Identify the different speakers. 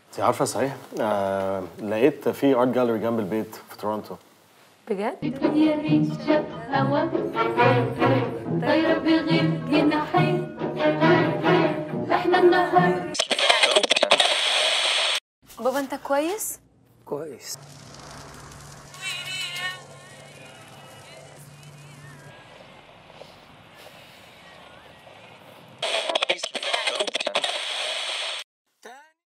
Speaker 1: انت عارفه صحيح آه لقيت في ارت جاليري جنب البيت في تورونتو
Speaker 2: بجد
Speaker 3: يا ريشة هوا طايرة بغير جناحين احنا النهار
Speaker 2: بابا انت كويس
Speaker 4: كويس